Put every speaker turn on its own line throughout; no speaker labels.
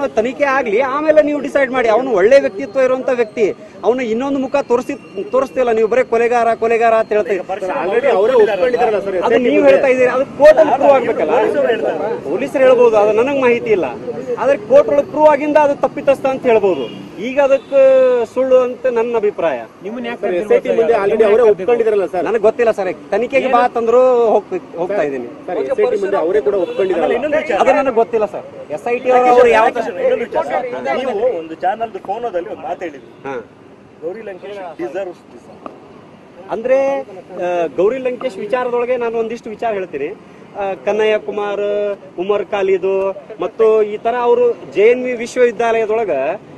ತನಿಖೆ ಆಗ್ಲಿ ಆಮೇಲೆ ನೀವು ಡಿಸೈಡ್ ಮಾಡಿ ಅವನು ಒಳ್ಳೆ ವ್ಯಕ್ತಿತ್ವ ಇರುವಂತ ವ್ಯಕ್ತಿ ಅವನು ಇನ್ನೊಂದು ಮುಖ ತೋರಿಸಿ ತೋರಿಸ್ತಿಲ್ಲ ನೀವು ಬರೀ ಕೊಲೆಗಾರ ಕೊಲೆಗಾರ ಅಂತ ಹೇಳ್ತಾ ಇದ್ದೀರಿ.
ಆಲ್ರೆಡಿ ಅವರೇ ಒಪ್ಕೊಂಡಿದ್ದಾರಲ್ಲ ಸರ್
ಅದು ನೀವು ಹೇಳ್ತಾ ಇದ್ದೀರಿ ಅದು ಕೋರ್ಟ್ ಅಲ್ಲಿ ಪ್ರೂವ್ ಆಗ್ಬೇಕಲ್ಲ ಪೊಲೀಸರು ಹೇಳ್ಬೋದು ಅದು ನನಗೆ ಮಾಹಿತಿ ಇಲ್ಲ ಆದ್ರೆ ಕೋರ್ಟ್ ಒಳಗೆ ಪ್ರೂವ್ ಆಗಿಂದ ಅದು ತಪ್ಪಿತಸ್ಥ ಅಂತ ಹೇಳ್ಬೋದು ಈಗ ಅದಕ್ಕೆ ಸುಳ್ಳು ಅಂತ ನನ್ನ ಅಭಿಪ್ರಾಯ
ಎಸ್ ಐ ಟಿ ಮುಂದೆ ಆಲ್ರೆಡಿ ಅವರೇ ಒಪ್ಕೊಂಡಿದ್ದಾರಲ್ಲ ಸರ್
ನನಗೆ ಗೊತ್ತಿಲ್ಲ ಸರ್ ತನಿಖೆಗೆ ಬಾ ತಂದ್ರು ಹೋಗ್- ಹೋಗ್ತಾ ಇದ್ದೀನಿ
ಸರ್ ಎಸ್ ಐ ಟಿ ಮುಂದೆ ಅವರೇ ಕೂಡ ಒಪ್ಕೊಂಡಿದ್ದಾರಲ್ಲ
ಅದು ನನಗೆ ಗೊತ್ತಿಲ್ಲ ಸರ್ ಎಸ್ ಐ ಟಿ ಅವರು ಅವ್ರು ಯಾವ
ಇನ್ನೊಂದು ವಿಚಾರ. ನೀವು ಒಂದು ಚಾನಲ್ ಫೋನದಲ್ಲಿ ಒಂದು ಮಾತು ಹೇಳಿದ್ರಿ
ಹಾ
ಗೌರಿ ಲಂಕೇಶ್ ಡಿಸರ್ವ್ಸ್ ದಿಸ್
ಅಂದ್ರೆ ಆ, ಗೌರಿ ಲಂಕೇಶ್ ವಿಚಾರದೊಳಗೆ ನಾನು ಒಂದಿಷ್ಟು ವಿಚಾರ ಹೇಳ್ತೀನಿ ಆ, ಕನ್ನಯ್ಯ ಕುಮಾರ್ ಉಮರ್ ಖಾಲಿದು ಮತ್ತು ಈ ತರ ಅವರು ಜೆ ಎನ್ ವಿ ವಿಶ್ವವಿದ್ಯಾಲಯದೊಳಗ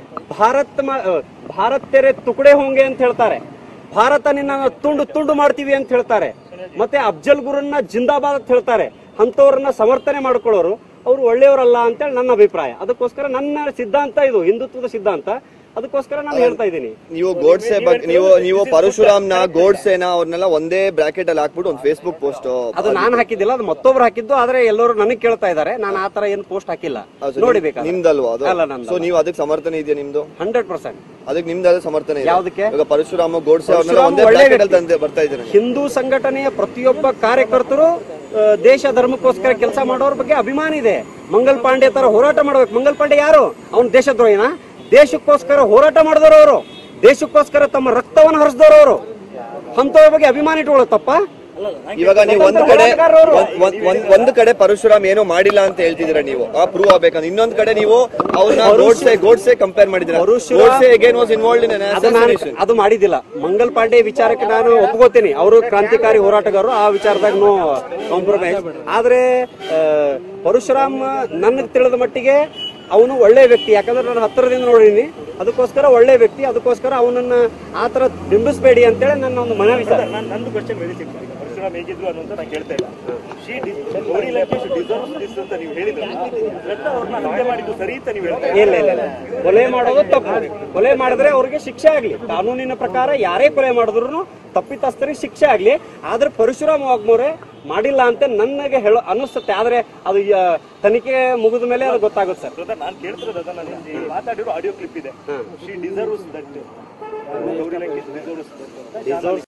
ಭಾರತ್ ಮ- ಆ, ಭಾರತ್ ತೆರೆ ತುಕಡೆ ಹೋಂಗೆ ಅಂತ ಹೇಳ್ತಾರೆ ಭಾರತ ನಿನ್ನ ತುಂಡು ತುಂಡು ಮಾಡ್ತೀವಿ ಅಂತ ಹೇಳ್ತಾರೆ ಮತ್ತೆ ಅಫ್ಜಲ್ ಗುರನ್ನ ಜಿಂದಾಬಾದ್ ಅಂತ ಹೇಳ್ತಾರೆ ಅಂತವ್ರನ್ನ ಸಮರ್ಥನೆ ಮಾಡ್ಕೊಳ್ಳೋರು ಅವರು ಒಳ್ಳೆಯವರಲ್ಲ ಅಂತೇಳಿ ನನ್ನ ಅಭಿಪ್ರಾಯ ಅದಕ್ಕೋಸ್ಕರ ನನ್ನ ಸಿದ್ಧಾಂತ ಇದು ಹಿಂದುತ್ವದ ಸಿದ್ಧಾಂತ ಅದಕ್ಕೋಸ್ಕರ ನಾನು ಹೇಳ್ತಾ ಇದ್ದೀನಿ
ನೀವು ಗೋಡ್ಸೆ ಬಗ್ಗೆ ನೀವು ನೀವು ಪರಶುರಾಮ್ನ ಗೋಡ್ಸೆನ ಅವ್ರನ್ನೆಲ್ಲ ಒಂದೇ ಬ್ರಾಕೆಟ್ ಅಲ್ಲಿ ಹಾಕ್ಬಿಟ್ಟು ಒಂದು ಫೇಸ್ಬುಕ್ ಪೋಸ್ಟ್
ಅದು ನಾನು ಹಾಕಿದ್ದಿಲ್ಲ ಅದು ಮತ್ತೊಬ್ರು ಹಾಕಿದ್ದು ಆದ್ರೆ ಎಲ್ಲರೂ ನನಗೆ ಕೇಳ್ತಾ ಇದ್ದಾರೆ ನಾನು ಆ ತರ ಏನು ಪೋಸ್ಟ್ ಹಾಕಿಲ್ಲ ನೋಡಿ ಬೇಕಾದ್ರೆ
ನಿಮ್ದಲ್ವಾ ಅದು
ಅಲ್ಲ ನಂದು
ಸೊ ನೀವು ಅದಕ್ಕೆ ಸಮರ್ಥನೆ ಇದೆಯಾ ನಿಮ್ದು
ಹಂಡ್ರೆಡ್ ಪರ್ಸೆಂಟ್
ಅದಕ್ಕೆ ನಿಮ್ದಾದ ಸಮರ್ಥನೆ ಇದೆ
ಯಾವ್ದಕ್ಕೆ?
ಇವಾಗ ಪರಶುರಾಮ ಗೋಡ್ಸೆ ಅವ್ರನ್ನೆಲ್ಲ
ಪರಶುರಾಮ
ಒಂದೇ
ಒಳ್ಳೆ
ಬ್ರಾಕೆಟ್ ಅಲ್ಲಿ
ವ್ಯಕ್ತಿ.
ತಂದೆ ಬರ್ತಾ ಇದ್ದಾರೆ
ಹಿಂದೂ ಸಂಘಟನೆಯ ಪ್ರತಿಯೊಬ್ಬ ಕಾರ್ಯಕರ್ತರು ಆ, ದೇಶ ಧರ್ಮಕ್ಕೋಸ್ಕರ ಕೆಲಸ ಮಾಡೋರ ಬಗ್ಗೆ ಅಭಿಮಾನ ಇದೆ ಮಂಗಲ್ ಪಾಂಡೆ ತರ ಹೋರಾಟ ಮಾಡ್ಬೇಕು ಮಂಗಲ್ ಪಾಂಡೆ ಯಾರು ಅವನು ದೇಶದ್ರೋಹಿನ ದೇಶಕ್ಕೋಸ್ಕರ ಹೋರಾಟ ಮಾಡಿದವರು ಅವರು ದೇಶಕ್ಕೋಸ್ಕರ ತಮ್ಮ ರಕ್ತವನ್ನು ಹರಿಸಿದವರು ಅವರು ಅಂತವ್ರ ಬಗ್ಗೆ ಅಭಿಮಾನ ಇಟ್ಕೊಳ್ಳೋ ತಪ್ಪ
ಇವಾಗ ನೀವು ಒಂದ್ ಕಡೆ
ಹೋರಾಟಗಾರರು.
ಒಂದ್- ಒಂದ್- ಒಂದ್- ಒಂದ್ ಕಡೆ ಪರಶುರಾಮ್ ಏನೋ ಮಾಡಿಲ್ಲ ಅಂತ ಹೇಳ್ತಿದ್ದೀರಾ ನೀವು ಆ ಪ್ರೂವ್ ಆಗ್ಬೇಕಂತ ಇನ್ನೊಂದ್ ಕಡೆ ನೀವು ಅವ್ರನ್ನ ಗೋಡ್ಸೆ ಗೋಡ್ಸೆ ಕಂಪೇರ್ ಮಾಡಿದ್ದೀರಾ
Parashuram-
Godse again was involved in
ಅದು ನಾನು ಅದು ಮಾಡಿದ್ದಿಲ್ಲ ಮಂಗಲ್ ಪಾಂಡೆ ವಿಚಾರಕ್ಕೆ ನಾನು ಒಪ್ಕೋತೀನಿ ಅವರು ಕ್ರಾಂತಿಕಾರಿ ಹೋರಾಟಗಾರರು ಆ ವಿಚಾರದಾಗ ನೋ ಕಾಂಪ್ರಮೈಸ್ ಆದ್ರೆ ಆ, ಪರಶುರಾಮ್ ನನಗೆ ತಿಳಿದ ಮಟ್ಟಿಗೆ ಅವನು ಒಳ್ಳೆ ವ್ಯಕ್ತಿ ಯಾಕಂದ್ರೆ ನಾನು ಹತ್ತಿರದಿಂದ ನೋಡಿನಿ ಅದಕ್ಕೋಸ್ಕರ ಒಳ್ಳೆ ವ್ಯಕ್ತಿ ಅದಕ್ಕೋಸ್ಕರ ಅವನನ್ನ ಆ ತರ ಬಿಂಬಿಸಬೇಡಿ ಅಂತೇಳಿ ನನ್ನ ಒಂದು ಮನವಿ ಸರ್
ನಾನು ನಂದು ಕ್ವಶನ್ ವೆರಿ ಸಿಂಪಲ್ ಪರಶುರಾಮ್ ಹೇಗಿದ್ರು ಅನ್ನೋಂತ ನಾನು ಕೇಳ್ತಾ ಇಲ್ಲ she Gauri Lankesh deserves this ಅಂತ ನೀವು ಹೇಳಿದ್ರೆ ಅವ್ರನ್ನ ಹತ್ಯೆ ಮಾಡಿದ್ದು ಸರಿ ಅಂತ ನೀವು ಹೇಳ್ತಾ
ಇಲ್ಲ ಇಲ್ಲ ಇಲ್ಲ ಕೊಲೆ ಮಾಡೋದು ತಪ್ಪು ಕೊಲೆ ಮಾಡಿದ್ರೆ ಅವ್ರಿಗೆ ಶಿಕ್ಷೆ ಆಗ್ಲಿ ಕಾನೂನಿನ ಪ್ರಕಾರ ಯಾರೇ ಕೊಲೆ ಮಾಡಿದ್ರು ತಪ್ಪಿತಸ್ಥರಿಗೆ ಶಿಕ್ಷೆ ಆಗ್ಲಿ ಆದ್ರೆ ಪರಶುರಾಮ ವಾಗ್ಮೋರೆ ಮಾಡಿಲ್ಲ ಅಂತ ನನಗೆ ಹೇಳೋ ಅನಿಸುತ್ತೆ ಆದ್ರೆ ಅದು ಆ, ತನಿಖೆ ಮುಗಿದ ಮೇಲೆ ಅದು ಗೊತ್ತಾಗುತ್ತೆ ಸರ್
ಬ್ರದರ್ ನಾನು ಕೇಳ್ತಿರೋದು ಅದನ್ನ ನೀವು ಮಾತಾಡಿರೋ ಆಡಿಯೋ ಕ್ಲಿಪ್ ಇದೆ she deserves that Gauri Lankesh deserves